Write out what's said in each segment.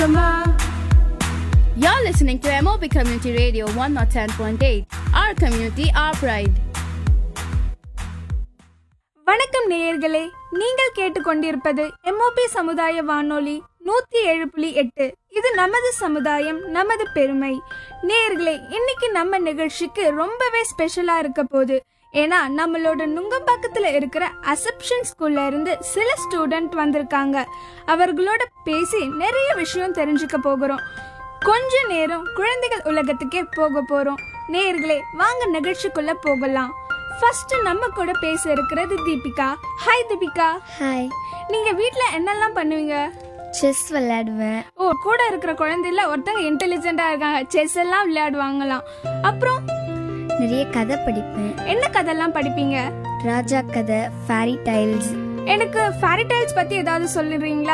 You're listening to MOP Community Radio 110.8. Our community, our pride. வணக்கம் நேயர்களே நீங்கள் கேட்டுக்கொண்டிருப்பது எம்ஓபி சமுதாய வானொலி நூத்தி ஏழு புள்ளி எட்டு இது நமது சமுதாயம் நமது பெருமை நேயர்களே இன்னைக்கு நம்ம நிகழ்ச்சிக்கு ரொம்பவே ஸ்பெஷலா இருக்க போகுது ஏன்னா நம்மளோட நுங்கம்பாக்கத்துல இருக்கிற அசப்ஷன் ஸ்கூல்ல இருந்து சில ஸ்டூடெண்ட் வந்திருக்காங்க அவர்களோட பேசி நிறைய விஷயம் தெரிஞ்சுக்க போகிறோம் கொஞ்ச நேரம் குழந்தைகள் உலகத்துக்கே போக போறோம் நேயர்களே வாங்க நிகழ்ச்சிக்குள்ள போகலாம் ஃபர்ஸ்ட் நம்ம கூட பேச இருக்கிறது தீபிகா ஹாய் தீபிகா ஹாய் நீங்க வீட்ல என்னெல்லாம் பண்ணுவீங்க செஸ் விளையாடுவேன் ஓ கூட இருக்கிற குழந்தைல ஒருத்தங்க இன்டெலிஜென்ட்டா இருக்காங்க செஸ் எல்லாம் விளையாடுவாங்களாம் அப்புறம் நிறைய கதை படிப்பேன் என்ன கதைலாம் படிப்பீங்க ராஜா கதை ஃபேரி டைல்ஸ் எனக்கு ஃபேரி டைல்ஸ் பத்தி ஏதாவது சொல்லுறீங்களா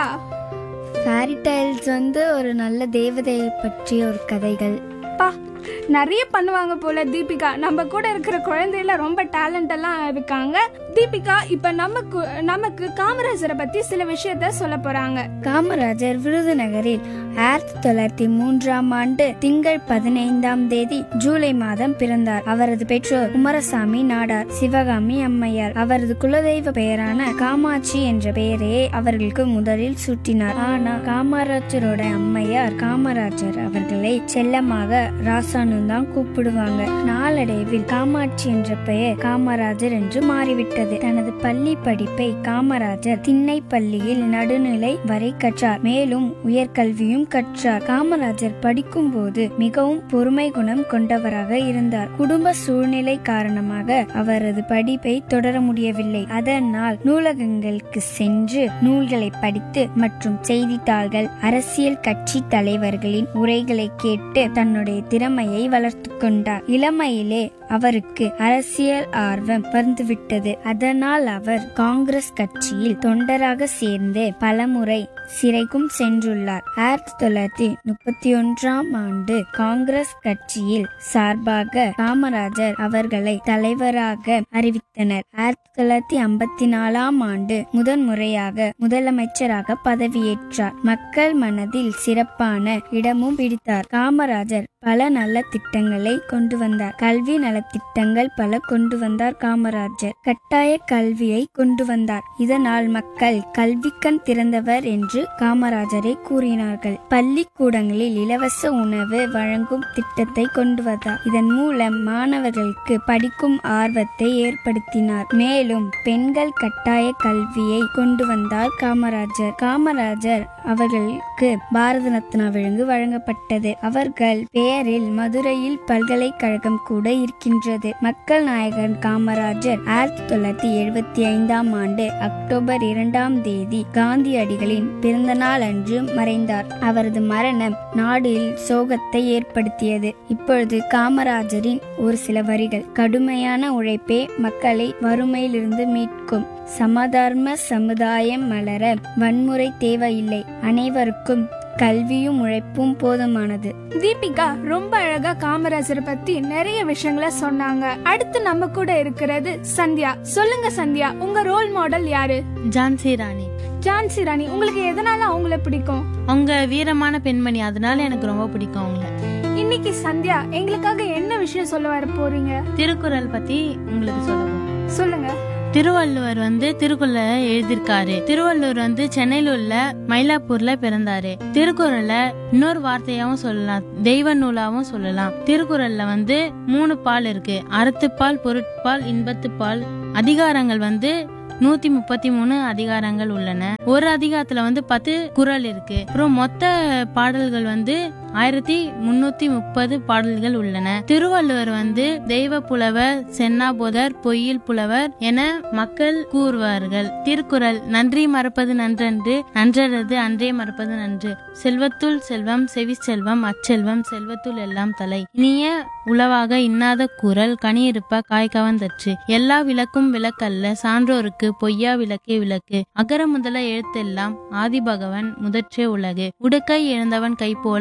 ஃபேரி டைல்ஸ் வந்து ஒரு நல்ல தேவதையை பற்றிய ஒரு கதைகள் பா நிறைய பண்ணுவாங்க போல தீபிகா நம்ம கூட இருக்கிற குழந்தைல ரொம்ப டேலண்ட் எல்லாம் இருக்காங்க தீபிகா இப்ப நமக்கு நமக்கு காமராஜரை பத்தி சில விஷயத்த சொல்ல போறாங்க காமராஜர் விருதுநகரில் ஆயிரத்தி தொள்ளாயிரத்தி மூன்றாம் ஆண்டு திங்கள் பதினைந்தாம் தேதி ஜூலை மாதம் பிறந்தார் அவரது பெற்றோர் குமாரசாமி நாடார் சிவகாமி அம்மையார் அவரது குலதெய்வ பெயரான காமாட்சி என்ற பெயரையே அவர்களுக்கு முதலில் சூட்டினார் ஆனா காமராஜரோட அம்மையார் காமராஜர் அவர்களை செல்லமாக ராசானு தான் கூப்பிடுவாங்க நாளடைவில் காமாட்சி என்ற பெயர் காமராஜர் என்று மாறிவிட்டது தனது பள்ளி படிப்பை காமராஜர் திண்ணை பள்ளியில் நடுநிலை வரை கற்றார் மேலும் உயர்கல்வியும் கற்றார் காமராஜர் படிக்கும் போது மிகவும் பொறுமை குணம் கொண்டவராக இருந்தார் குடும்ப சூழ்நிலை காரணமாக அவரது படிப்பை தொடர முடியவில்லை அதனால் நூலகங்களுக்கு சென்று நூல்களை படித்து மற்றும் செய்தித்தாள்கள் அரசியல் கட்சி தலைவர்களின் உரைகளை கேட்டு தன்னுடைய திறமையை வளர்த்து கொண்டார் இளமையிலே அவருக்கு அரசியல் ஆர்வம் வந்துவிட்டது அதனால் அவர் காங்கிரஸ் கட்சியில் தொண்டராக சேர்ந்து பலமுறை சிறைக்கும் சென்றுள்ளார் ஆயிரத்தி தொள்ளாயிரத்தி முப்பத்தி ஒன்றாம் ஆண்டு காங்கிரஸ் கட்சியில் சார்பாக காமராஜர் அவர்களை தலைவராக அறிவித்தனர் ஆயிரத்தி தொள்ளாயிரத்தி ஐம்பத்தி நாலாம் ஆண்டு முதன்முறையாக முதலமைச்சராக பதவியேற்றார் மக்கள் மனதில் சிறப்பான இடமும் பிடித்தார் காமராஜர் பல நல்ல திட்டங்களை கொண்டு வந்தார் கல்வி நலத்திட்டங்கள் பல கொண்டு வந்தார் காமராஜர் கட்டாய கல்வியை கொண்டு வந்தார் இதனால் மக்கள் கல்விக்கண் திறந்தவர் என்று காமராஜரை கூறினார்கள் பள்ளிக்கூடங்களில் இலவச உணவு வழங்கும் திட்டத்தை கொண்டு வந்தார் இதன் மூலம் மாணவர்களுக்கு படிக்கும் ஆர்வத்தை ஏற்படுத்தினார் மேலும் பெண்கள் கட்டாய கல்வியை கொண்டு வந்தார் காமராஜர் காமராஜர் அவர்களுக்கு பாரத ரத்னா விருது வழங்கப்பட்டது அவர்கள் பெயரில் மதுரையில் பல்கலைக்கழகம் கூட இருக்கின்றது மக்கள் நாயகன் காமராஜர் ஆயிரத்தி தொள்ளாயிரத்தி எழுபத்தி ஐந்தாம் ஆண்டு அக்டோபர் இரண்டாம் தேதி காந்தியடிகளின் பிறந்த நாள் அன்று மறைந்தார் அவரது மரணம் நாடில் சோகத்தை ஏற்படுத்தியது இப்பொழுது காமராஜரின் ஒரு சில வரிகள் கடுமையான உழைப்பே மக்களை வறுமையிலிருந்து மீட்கும் சமதர்ம சமுதாயம் மலர வன்முறை தேவையில்லை அனைவருக்கும் கல்வியும் உழைப்பும் போதுமானது தீபிகா ரொம்ப அழகா காமராஜரை பத்தி நிறைய விஷயங்களை சொன்னாங்க அடுத்து நம்ம கூட இருக்கிறது சந்தியா சொல்லுங்க சந்தியா உங்க ரோல் மாடல் யாரு ஜான்சி ராணி ஜான்சி ராணி உங்களுக்கு எதனால அவங்கள பிடிக்கும் அவங்க வீரமான பெண்மணி அதனால எனக்கு ரொம்ப பிடிக்கும் அவங்கள இன்னைக்கு சந்தியா எங்களுக்காக என்ன விஷயம் சொல்ல வர போறீங்க திருக்குறள் பத்தி உங்களுக்கு சொல்லணும் சொல்லுங்க திருவள்ளுவர் வந்து திருக்குறளை எழுதியிருக்காரு திருவள்ளுவர் வந்து சென்னையில உள்ள மயிலாப்பூர்ல பிறந்தாரு திருக்குறளை இன்னொரு வார்த்தையாவும் சொல்லலாம் தெய்வ நூலாவும் சொல்லலாம் திருக்குறள்ல வந்து மூணு பால் இருக்கு அறத்துப்பால் பொருட்பால் இன்பத்துப்பால் அதிகாரங்கள் வந்து நூத்தி முப்பத்தி மூணு அதிகாரங்கள் உள்ளன ஒரு அதிகாரத்துல வந்து பத்து குறள் இருக்கு அப்புறம் மொத்த பாடல்கள் வந்து ஆயிரத்தி முன்னூத்தி முப்பது பாடல்கள் உள்ளன திருவள்ளுவர் வந்து தெய்வ புலவர் சென்னாபோதர் பொய்யில் புலவர் என மக்கள் கூறுவார்கள் திருக்குறள் நன்றி மறப்பது நன்றன்று நன்றறது அன்றே மறப்பது நன்று செல்வத்துள் செல்வம் செவி செல்வம் அச்செல்வம் செல்வத்துள் எல்லாம் தலை இனிய உளவாக இன்னாத குரல் கனி இருப்ப காய் கவர்ந்தற்று எல்லா விளக்கும் விளக்கல்ல சான்றோருக்கு பொய்யா விளக்கே விளக்கு அகர முதல எழுத்தெல்லாம் ஆதிபகவன் முதற்றே உலகு உடுக்கை எழுந்தவன் கை போல அங்கே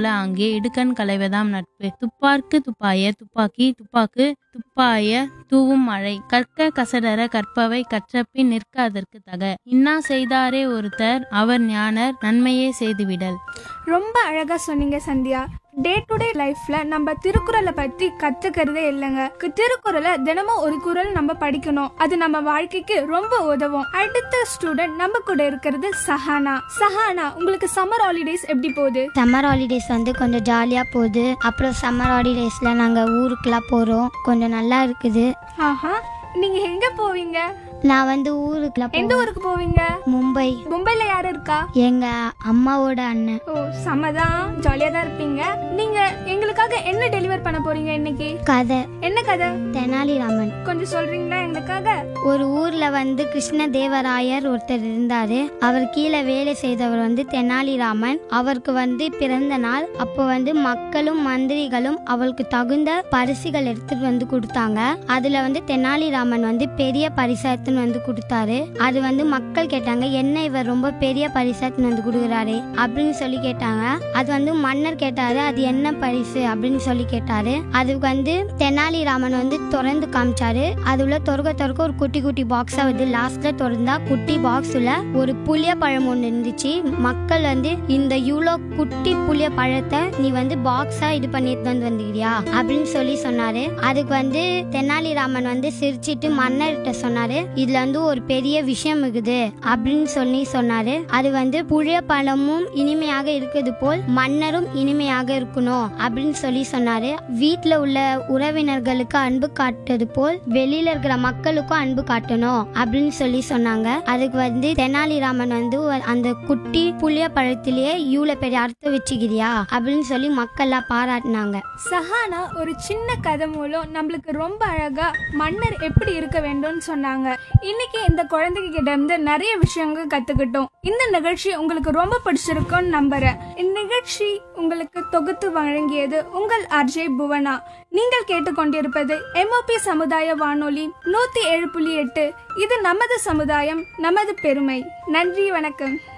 அருகே இடுக்கண் களைவதாம் நட்பு துப்பார்க்கு துப்பாய துப்பாக்கி துப்பாக்கு துப்பாய தூவும் மழை கற்க கசடர கற்பவை கற்றபின் நிற்க அதற்கு தக இன்னா செய்தாரே ஒருத்தர் அவர் ஞானர் நன்மையே செய்துவிடல் ரொம்ப அழகா சொன்னீங்க சந்தியா டே டு டே லைஃப்ல நம்ம திருக்குறளை பத்தி கத்துக்கிறதே இல்லைங்க கு- திருக்குறளை தினமும் ஒரு குறள் நம்ம படிக்கணும் அது நம்ம வாழ்க்கைக்கு ரொம்ப உதவும் அடுத்த ஸ்டூடெண்ட் நம்ம கூட இருக்கிறது சஹானா சஹானா உங்களுக்கு சம்மர் ஹாலிடேஸ் எப்படி போகுது சம்மர் ஹாலிடேஸ் வந்து கொஞ்சம் ஜாலியாக போகுது அப்புறம் சம்மர் ஹாலிடேஸில் நாங்கள் ஊருக்குலாம் போகிறோம் கொஞ்சம் நல்லா இருக்குது ஆஹா நீங்க எங்க போவீங்க நான் வந்து ஊருக்குலாம் எந்த போவேன். ஊருக்கு போவீங்க மும்பை மும்பைல யாரு இருக்கா எங்கள் அம்மாவோட அண்ணன் ஓ சம்மதான் ஜாலியா தான் இருப்பீங்க நீங்க எங்களுக்காக என்ன டெலிவர் பண்ண போறீங்க இன்னைக்கு கதை என்ன கதை தெனாலிராமன் கொஞ்சம் சொல்றீங்களா எங்களுக்காக ஒரு ஊரில் வந்து கிருஷ்ணதேவராயர் ஒருத்தர் இருந்தார் அவர் கீழே வேலை செய்தவர் வந்து தெனாலிராமன் அவருக்கு வந்து பிறந்த நாள் அப்போ வந்து மக்களும் மந்திரிகளும் அவருக்கு தகுந்த பரிசுகள் எடுத்துட்டு வந்து கொடுத்தாங்க அதுல வந்து தெனாலிராமன் வந்து பெரிய பரிசாத்துன்னு வந்து கொடுத்தாரு அது வந்து மக்கள் கேட்டாங்க என்ன இவர் ரொம்ப பெரிய பரிசாத்துன்னு வந்து கொடுக்குறாரு அப்படின்னு சொல்லி கேட்டாங்க அது வந்து மன்னர் கேட்டாரு அது என்ன பரிசு அப்படின்னு சொல்லி கேட்டாரு அதுக்கு வந்து தெனாலிராமன் வந்து திறந்து காமிச்சாரு அதுல திறக்க திறக்க ஒரு குட்டி குட்டி பாக்ஸா வந்து லாஸ்ட்ல திறந்தா குட்டி பாக்ஸ்ல ஒரு புளிய பழம் ஒன்று இருந்துச்சு மக்கள் வந்து இந்த இவ்வளோ குட்டி புளிய பழத்தை நீ வந்து பாக்ஸா இது பண்ணிட்டு வந்து வந்துக்கிறியா அப்படின்னு சொல்லி சொன்னாரு அதுக்கு வந்து தெனாலிராமன் வந்து சிரிச்சிட்டு மன்னர்கிட்ட சொன்னாரு இதுல வந்து ஒரு பெரிய விஷயம் இருக்குது அப்படின்னு சொல்லி சொன்னாரு அது வந்து புளிய பழமும் இனிமையாக இருக்குது போல் மன்னரும் இனிமையாக இருக்கணும் அப்படின்னு சொல்லி சொன்னாரு வீட்ல உள்ள உறவினர்களுக்கு அன்பு காட்டுறது போல் வெளியில இருக்கிற மக்களுக்கும் அன்பு காட்டணும் அப்படின்னு சொல்லி சொன்னாங்க அதுக்கு வந்து தெனாலிராமன் வந்து ஒரு- அந்த குட்டி புளிய பழத்திலேயே இவ்வளவு பெரிய அர்த்தம் வச்சுக்கிறியா அப்படின்னு சொல்லி மக்கள்லாம் பாராட்டினாங்க சஹானா ஒரு சின்ன கதை மூலம் நம்மளுக்கு ரொம்ப அழகா மன்னர் எப்படி இருக்க வேண்டும்னு சொன்னாங்க இன்னைக்கு இந்த குழந்தைங்க கிட்ட இருந்து நிறைய விஷயங்கள் கத்துக்கிட்டோம் இந்த நிகழ்ச்சி உங்களுக்கு ரொம்ப பிடிச்சிருக்கும்னு நம்புறேன் இந்நிகழ்ச்சி உங்களுக்கு தொகுத்து வழங்கியது உங்கள் அர்ஜய் புவனா நீங்கள் கேட்டுக்கொண்டிருப்பது எம்ஓபி சமுதாய வானொலி நூத்தி ஏழு புள்ளி எட்டு இது நமது சமுதாயம் நமது பெருமை நன்றி வணக்கம்